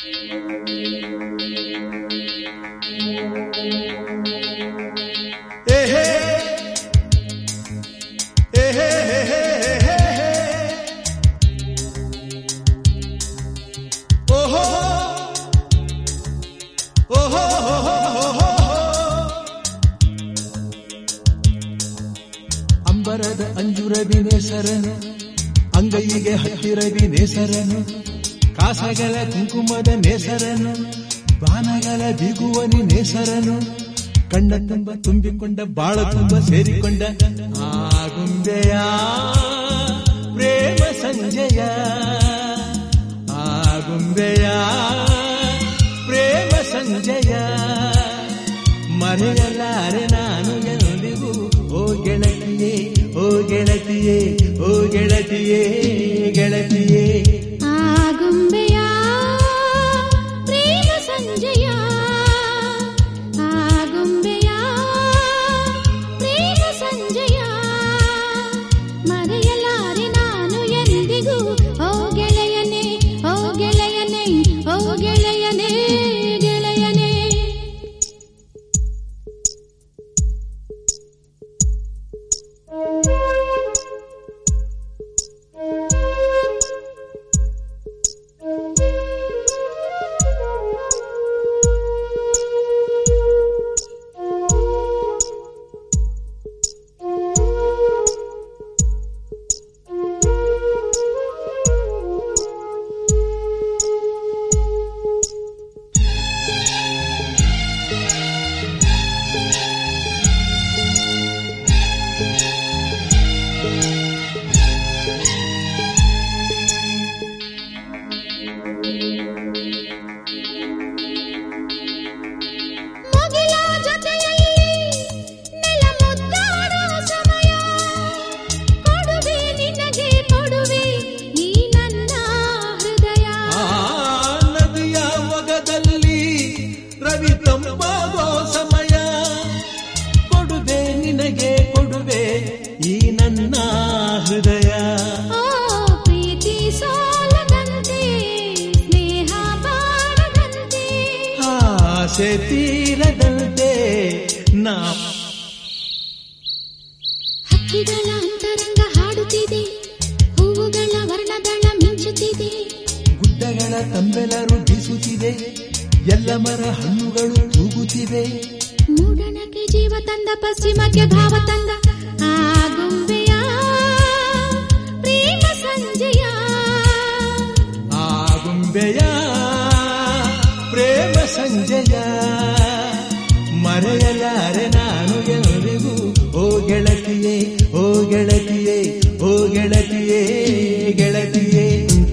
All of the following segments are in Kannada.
ಏಹೇ ಏಹೇ ಓಹೋ ಓಹೋ ಅಂಬರದ ಅಂಜುರವಿ ನೇಸರನು ಅಂಗೈಗೆ ಹತ್ತಿರವಿ ನೇಸರನು ಕಾಸಗಳ ಕುಂಕುಮದ ನೇಸರನು ಬಾನಗಳ ಬಿಗುವನಿ ನೇಸರನು ಕಣ್ಣ ತುಂಬ ತುಂಬಿಕೊಂಡ ಬಾಳ ತುಂಬ ಸೇರಿಕೊಂಡ ಆಗುಂಬೆಯ ಪ್ರೇಮ ಸಂಜಯ ಆಗುಂಬೆಯ ಪ್ರೇಮ ಸಂಜಯ ಮರೆಯಲಾರೆ ನಾನು ಎಂದಿಗೂ ಓ ಗೆಳತಿಯೇ ಓ ಗೆಳತಿಯೇ ಓ ಗೆಳತಿಯೇ ಗೆಳತಿಯೇ ಆಗುಂಬೆಯ ಪ್ರೇಮ ಸಂಜಯ ಆಗುಂಬೆಯ ಪ್ರೇಮ ಸಂಜಯ ಮರೆಯಲಾರೆ ನಾನು ಎಂದಿಗೂ ಓ ಗೆಳೆಯನೇ ಓ ಗೆಳೆಯನೇ ಓ ಗೆಳೆಯನೇ ಗೆಳೆಯನೇ ಮುಗಿಲ ಜೊತೆಯಲ್ಲಿ ನೆಲ ಮುದ್ದಾಡೋ ಸಮಯ ಕೊಡುವೆ ನಿನಗೆ ಕೊಡುವೆ ಈ ನನ್ನ ಹೃದಯ ಆ ನದಿಯ ಒಗದಲ್ಲಿ ರವಿ ತಂಪಾಗೋ ಸಮಯ ಕೊಡುವೆ ನಿನಗೆ ಕೊಡುವೆ ಈ ನನ್ನ ಹೃದಯ ಓ ಪ್ರೀತಿ ಸೋಲದಂತೆ ಸ್ನೇಹ ಬಾಳದಂತೆ ಆಸೆ ತೀರದಂತೆ ನಾ ಹಕ್ಕಿಗಳ ಅಂತರಂಗ ಹಾಡುತ್ತಿದೆ ಹೂವುಗಳ ವರ್ಣದಳ ಮಿಂಚುತ್ತಿದೆ ಗುಡ್ಡಗಳ ತಂಬೆಲರು ಬೀಸುತ್ತಿದೆ ಎಲ್ಲ ಮರ ಹಣ್ಣುಗಳು ತೂಗುತ್ತಿವೆ ಮೂಡಣಕ್ಕೆ ಜೀವ ತಂದ ಪಶ್ಚಿಮಕ್ಕೆ ಭಾವ ತಂದ ಆಗುಂಬೆಯ ಪ್ರೇಮ ಸಂಜಯ ಆಗುಂಬೆಯ ಪ್ರೇಮ ಸಂಜಯ ಮರೆಯಲಾರೆ ನಾನು ಎಂದಿಗೂ ಓ ಗೆಳತಿಯೇ ಓ ಗೆಳತಿಯೇ ಓ ಗೆಳತಿಯೇ ಗೆಳತಿಯೇ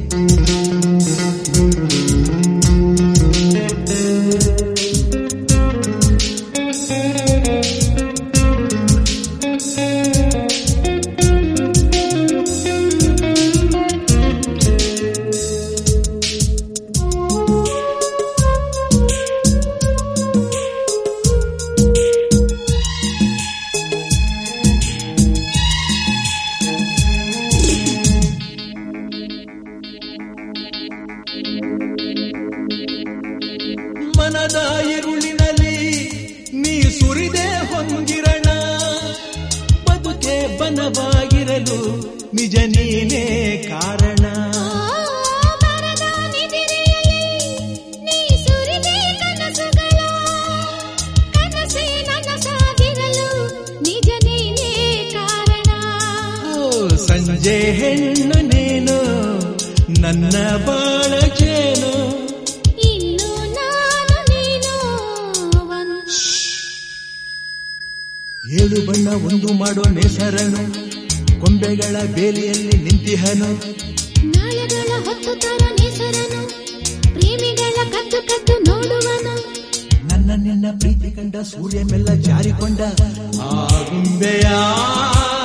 ಮನದ ಇರುಳಿನಲ್ಲಿ ನೀ ಸುರಿದೆ ಹೊಂದಿರಣ ಬದುಕೆ ಬನವಾಗಿರಲು ನಿಜ ನೀನೇ ಕಾರಣ ಮರದ ನಿದಿರೆಯಲ್ಲಿ ನೀ ಸುರಿದೆ ಕನಸುಗಳ ಕನಸೇ ನನಸಾಗಿರಲು ನಿಜ ನೀನೇ ಕಾರಣ ಓ, ಸಂಜೆ ಹೆಣ್ಣು ನೀನು ನನ್ನ ಬಾಳ ಚೇನು ಇನ್ನು ನಾನು ನೀನು ಒಂದು ಏಳು ಬಣ್ಣ ಒಂದು ಮಾಡೋ ನೇಸರನು ಕೊಂಬೆಗಳ ಬೇಲಿಯಲ್ಲಿ ನಿಂತಿಹನು ನಾಳೆಗಳ ಹೊತ್ತು ತರ ನೆಸರನು ಪ್ರೇಮಿಗಳ ಕದ್ದು ಕದ್ದು ನೋಡುವನು ನನ್ನ ನಿನ್ನ ಪ್ರೀತಿ ಕಂಡ ಸೂರ್ಯ ಮೆಲ್ಲ ಜಾರಿಕೊಂಡ ಆಗುಂಬೆಯ